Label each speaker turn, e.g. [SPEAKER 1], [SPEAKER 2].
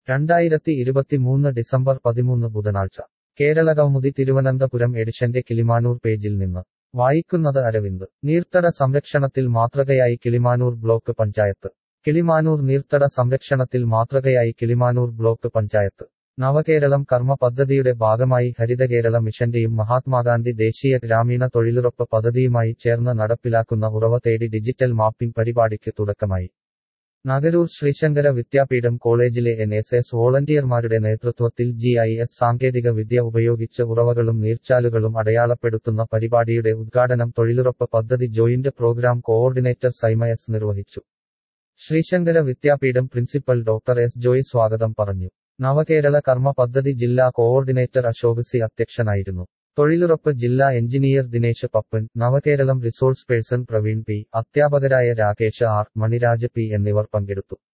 [SPEAKER 1] രണ്ടായിരത്തി ഇരുപത്തിമൂന്ന് ഡിസംബർ പതിമൂന്ന് ബുധനാഴ്ച കേരളകൗമുദി തിരുവനന്തപുരം എഡിഷന്റെ കിളിമാനൂർ പേജിൽ നിന്ന് വായിക്കുന്നത് അരവിന്ദ് നീർത്തട സംരക്ഷണത്തിൽ മാതൃകയായി കിളിമാനൂർ ബ്ലോക്ക് പഞ്ചായത്ത് കിളിമാനൂർ നീർത്തട സംരക്ഷണത്തിൽ മാതൃകയായി കിളിമാനൂർ ബ്ലോക്ക് പഞ്ചായത്ത് നവകേരളം കർമ്മ പദ്ധതിയുടെ ഭാഗമായി ഹരിതകേരള മിഷന്റെയും മഹാത്മാഗാന്ധി ദേശീയ ഗ്രാമീണ തൊഴിലുറപ്പ് പദ്ധതിയുമായി ചേർന്ന് നടപ്പിലാക്കുന്ന ഉറവ തേടി ഡിജിറ്റൽ മാപ്പിംഗ് പരിപാടിക്ക് തുടക്കമായി നഗരൂർ ശ്രീശങ്കര വിദ്യാപീഠം കോളേജിലെ എൻ എസ് എസ് വോളണ്ടിയർമാരുടെ നേതൃത്വത്തിൽ ജി ഐ എസ് സാങ്കേതിക വിദ്യ ഉപയോഗിച്ച് ഉറവകളും നീർച്ചാലുകളും അടയാളപ്പെടുത്തുന്ന പരിപാടിയുടെ ഉദ്ഘാടനം തൊഴിലുറപ്പ് പദ്ധതി joint programme coordinator Saima S നിർവഹിച്ചു Sreesankara Vidyapeetham principal doctor S Joy സ്വാഗതം പറഞ്ഞു നവകേരള കർമ്മ പദ്ധതി ജില്ലാ കോഓർഡിനേറ്റർ അശോക് സി അധ്യക്ഷനായിരുന്നു തൊഴിലുറപ്പ് ജില്ലാ engineer Dinesh Pappan Navakeralam resource person Praveen P അധ്യാപകരായ രാകേഷ് ആർ മണിരാജ് പി എന്നിവർ പങ്കെടുത്തു